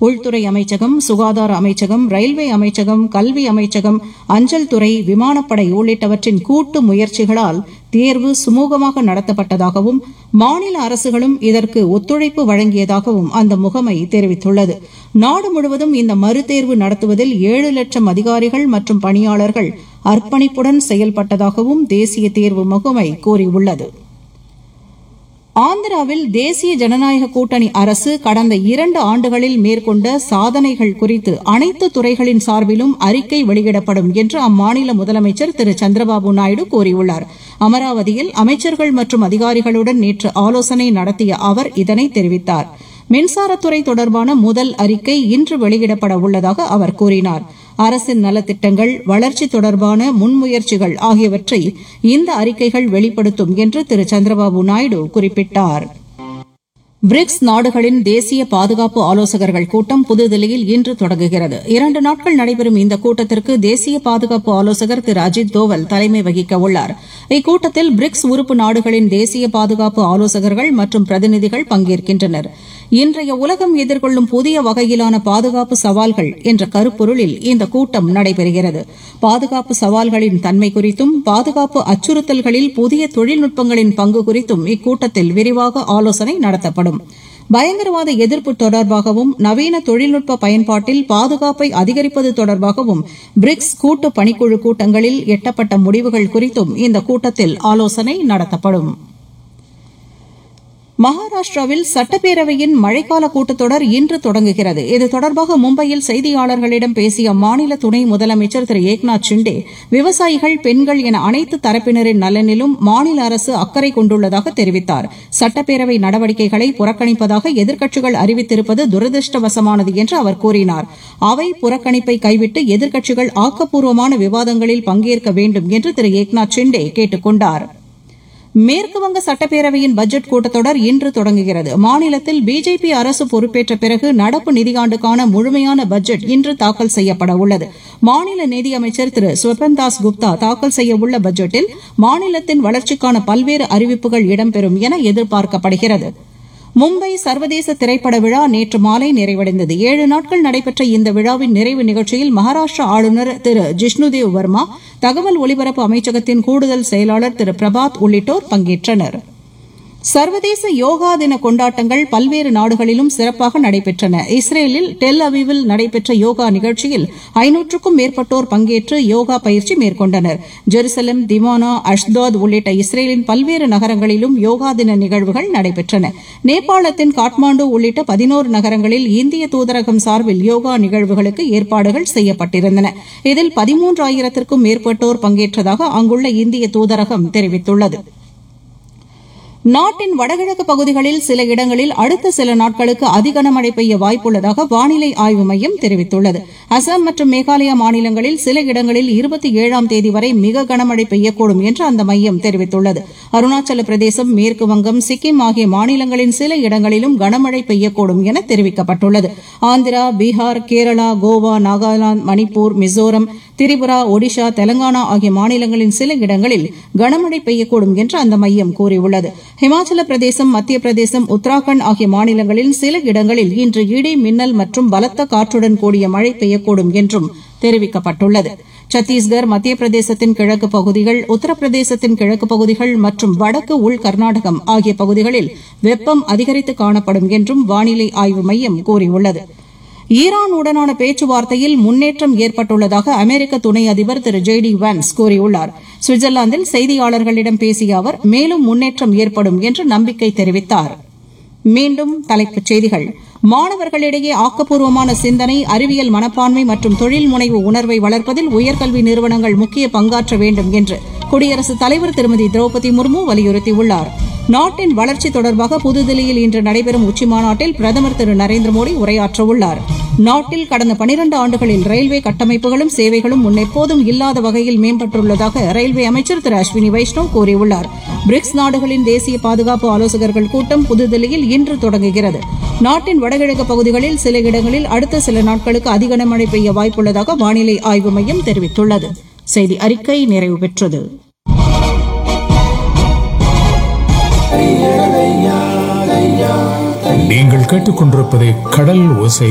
உள்துறை அமைச்சகம் சுகாதார அமைச்சகம் ரயில்வே அமைச்சகம் கல்வி அமைச்சகம் அஞ்சல் துறை விமானப்படை உள்ளிட்டவற்றின் கூட்டு முயற்சிகளால் தேர்வு சுமூகமாக நடத்தப்பட்டதாகவும் மாநில அரசுகளும் இதற்கு ஒத்துழைப்பு வழங்கியதாகவும் அந்த முகமை தெரிவித்துள்ளது நாடு முழுவதும் இந்த மறுதேர்வு நடத்துவதில் ஏழு லட்சம் அதிகாரிகள் மற்றும் பணியாளர்கள் அர்ப்பணிப்புடன் செயல்பட்டதாகவும் தேசிய தேர்வு முகமை கூறியுள்ளது ஆந்திராவில் தேசிய ஜனநாயக கூட்டணி அரசு கடந்த இரண்டு ஆண்டுகளில் மேற்கொண்ட சாதனைகள் குறித்து அனைத்து துறைகளின் சார்பிலும் அறிக்கை வெளியிடப்படும் என்று அம்மாநில முதலமைச்சர் திரு சந்திரபாபு நாயுடு கூறியுள்ளார் அமராவதியில் அமைச்சர்கள் மற்றும் அதிகாரிகளுடன் நேற்று ஆலோசனை நடத்திய அவர் இதனை தெரிவித்தார் மின்சாரத்துறை தொடர்பான முதல் அறிக்கை இன்று வெளியிடப்பட உள்ளதாக அவர் கூறினார் அரசின் நலத்திட்டங்கள் வளர்ச்சி தொடர்பான முன்முயற்சிகள் ஆகியவற்றை இந்த அறிக்கைகள் வெளிப்படுத்தும் என்று திரு சந்திரபாபு நாயுடு குறிப்பிட்டார் பிரிக்ஸ் நாடுகளின் தேசிய பாதுகாப்பு ஆலோசகர்கள் கூட்டம் புதுதில்லியில் இன்று தொடங்குகிறது இரண்டு நாட்கள் நடைபெறும் இந்த கூட்டத்திற்கு தேசிய பாதுகாப்பு ஆலோசகர் திரு அஜித் தோவல் தலைமை வகிக்க உள்ளார் இக்கூட்டத்தில் பிரிக்ஸ் உறுப்பு நாடுகளின் தேசிய பாதுகாப்பு ஆலோசகர்கள் மற்றும் பிரதிநிதிகள் பங்கேற்கின்றனர் இன்றைய உலகம் எதிர்கொள்ளும் புதிய வகையிலான பாதுகாப்பு சவால்கள் என்ற கருப்பொருளில் இந்த கூட்டம் நடைபெறுகிறது பாதுகாப்பு சவால்களின் தன்மை குறித்தும் பாதுகாப்பு அச்சுறுத்தல்களில் புதிய தொழில்நுட்பங்களின் பங்கு குறித்தும் இக்கூட்டத்தில் விரிவாக ஆலோசனை நடத்தப்படும் பயங்கரவாத எதிர்ப்பு தொடர்பாகவும் நவீன தொழில்நுட்ப பயன்பாட்டில் பாதுகாப்பை அதிகரிப்பது தொடர்பாகவும் பிரிக்ஸ் கூட்டு பணிக்குழு கூட்டங்களில் எட்டப்பட்ட முடிவுகள் குறித்தும் இந்த கூட்டத்தில் ஆலோசனை நடத்தப்படும் மகாராஷ்டிராவில் சட்டப்பேரவையின் மழைக்கால கூட்டத்தொடர் இன்று தொடங்குகிறது இது தொடர்பாக மும்பையில் செய்தியாளர்களிடம் பேசிய அம்மாநில துணை முதலமைச்சர் திரு ஏக்நாத் ஷிண்டே விவசாயிகள் பெண்கள் என அனைத்து தரப்பினரின் நலனிலும் மாநில அரசு அக்கறை கொண்டுள்ளதாக தெரிவித்தார் சட்டப்பேரவை நடவடிக்கைகளை புறக்கணிப்பதாக எதிர்க்கட்சிகள் அறிவித்திருப்பது துரதிருஷ்டவசமானது என்று அவர் கூறினார் அவை புறக்கணிப்பை கைவிட்டு எதிர்க்கட்சிகள் ஆக்கப்பூர்வமான விவாதங்களில் பங்கேற்க வேண்டும் என்று திரு ஏக்நாத் ஷிண்டே கேட்டுக் கொண்டாா் மேற்குவங்க சட்டப்பேரவையின் பட்ஜெட் கூட்டத்தொடர் இன்று தொடங்குகிறது மாநிலத்தில் பிஜேபி அரசு பொறுப்பேற்ற பிறகு நடப்பு நிதியாண்டுக்கான முழுமையான பட்ஜெட் இன்று தாக்கல் செய்யப்பட உள்ளது மாநில நிதியமைச்சர் திரு ஸ்வபன்தாஸ் குப்தா தாக்கல் செய்யவுள்ள பட்ஜெட்டில் மாநிலத்தின் வளர்ச்சிக்கான பல்வேறு அறிவிப்புகள் இடம்பெறும் என எதிர்பார்க்கப்படுகிறது மும்பை சர்வதேச திரைப்பட விழா நேற்று மாலை நிறைவடைந்தது ஏழு நாட்கள் நடைபெற்ற இந்த விழாவின் நிறைவு நிகழ்ச்சியில் மகாராஷ்டிரா ஆளுநர் திரு ஜிஷ்ணுதேவ் வர்மா தகவல் ஒலிபரப்பு அமைச்சகத்தின் கூடுதல் செயலாளர் திரு பிரபாத் உள்ளிட்டோர் பங்கேற்றனர் சர்வதேச யோகா தின கொண்டாட்டங்கள் பல்வேறு நாடுகளிலும் சிறப்பாக நடைபெற்றன இஸ்ரேலில் டெல் அவிவில் நடைபெற்ற யோகா நிகழ்ச்சியில் ஐநூற்றுக்கும் மேற்பட்டோர் பங்கேற்று யோகா பயிற்சி மேற்கொண்டனர் ஜெருசலம் திமானா அஷ்தாத் உள்ளிட்ட இஸ்ரேலின் பல்வேறு நகரங்களிலும் யோகா தின நிகழ்வுகள் நடைபெற்றன நேபாளத்தின் காட்மாண்டு உள்ளிட்ட பதினோரு நகரங்களில் இந்திய தூதரகம் சார்பில் யோகா நிகழ்வுகளுக்கு ஏற்பாடுகள் செய்யப்பட்டிருந்தன இதில் பதிமூன்றாயிரத்திற்கும் மேற்பட்டோர் பங்கேற்றதாக அங்குள்ள இந்திய தூதரகம் தெரிவித்துள்ளது நாட்டின் வடகிழக்கு பகுதிகளில் சில இடங்களில் அடுத்த சில நாட்களுக்கு அதிகனமழை பெய்ய வாய்ப்புள்ளதாக வானிலை ஆய்வு மையம் தெரிவித்துள்ளது அசாம் மற்றும் மேகாலயா மாநிலங்களில் சில இடங்களில் இருபத்தி ஏழாம் தேதி வரை மிக கனமழை பெய்யக்கூடும் என்று அந்த மையம் தெரிவித்துள்ளது அருணாச்சல பிரதேசம் மேற்கு வங்கம் சிக்கிம் ஆகிய மாநிலங்களின் சில இடங்களிலும் கனமழை பெய்யக்கூடும் என தெரிவிக்கப்பட்டுள்ளது ஆந்திரா பீகார் கேரளா கோவா நாகாலாந்து மணிப்பூர் மிசோரம் திரிபுரா ஒடிஷா தெலங்கானா ஆகிய மாநிலங்களின் சில இடங்களில் கனமழை பெய்யக்கூடும் என்று அந்த மையம் கூறியுள்ளது ஹிமாச்சல பிரதேசம் மத்திய பிரதேசம் உத்தராகண்ட் ஆகிய மாநிலங்களில் சில இடங்களில் இன்று இடி மின்னல் மற்றும் பலத்த காற்றுடன் கூடிய மழை பெய்யக்கூடும் என்றும் தெரிவிக்கப்பட்டுள்ளது சத்தீஸ்கர் மத்திய பிரதேசத்தின் கிழக்கு பகுதிகள் உத்தரப்பிரதேசத்தின் கிழக்கு பகுதிகள் மற்றும் வடக்கு உள் கர்நாடகம் ஆகிய பகுதிகளில் வெப்பம் அதிகரித்து காணப்படும் என்றும் வானிலை ஆய்வு மையம் கூறியுள்ளது ஈரானுடனான பேச்சுவார்த்தையில் முன்னேற்றம் ஏற்பட்டுள்ளதாக அமெரிக்க துணை அதிபர் திரு ஜே டி வான்ஸ் கூறியுள்ளார் சுவிட்சர்லாந்தில் செய்தியாளர்களிடம் பேசிய அவர் மேலும் முன்னேற்றம் ஏற்படும் என்று நம்பிக்கை தெரிவித்தார் மீண்டும் தலைப்புச் செய்திகள் மாணவர்களிடையே ஆக்கப்பூர்வமான சிந்தனை அறிவியல் மனப்பான்மை மற்றும் தொழில் முனைவு உணர்வை வளர்ப்பதில் உயர்கல்வி நிறுவனங்கள் முக்கிய பங்காற்ற வேண்டும் என்று குடியரசுத் தலைவர் திருமதி திரௌபதி முர்மு வலியுறுத்தியுள்ளார் நாட்டின் வளர்ச்சி தொடர்பாக புதுதில்லியில் இன்று நடைபெறும் உச்சிமாநாட்டில் பிரதமர் திரு நரேந்திர மோடி உரையாற்றவுள்ளார் நாட்டில் கடந்த பனிரண்டு ஆண்டுகளில் ரயில்வே கட்டமைப்புகளும் சேவைகளும் முன்னெப்போதும் இல்லாத வகையில் மேம்பட்டுள்ளதாக ரயில்வே அமைச்சர் திரு அஸ்வினி வைஷ்ணவ் கூறியுள்ளார் பிரிக்ஸ் நாடுகளின் தேசிய பாதுகாப்பு ஆலோசகர்கள் கூட்டம் புதுதில்லியில் இன்று தொடங்குகிறது நாட்டின் வடகிழக்கு பகுதிகளில் சில இடங்களில் அடுத்த சில நாட்களுக்கு அதிக கனமழை பெய்ய வாய்ப்புள்ளதாக வானிலை ஆய்வு மையம் தெரிவித்துள்ளது செய்தி அறிக்கை நிறைவு பெற்றது நீங்கள் கேட்டுக்கொண்டிருப்பது கடல் ஓசை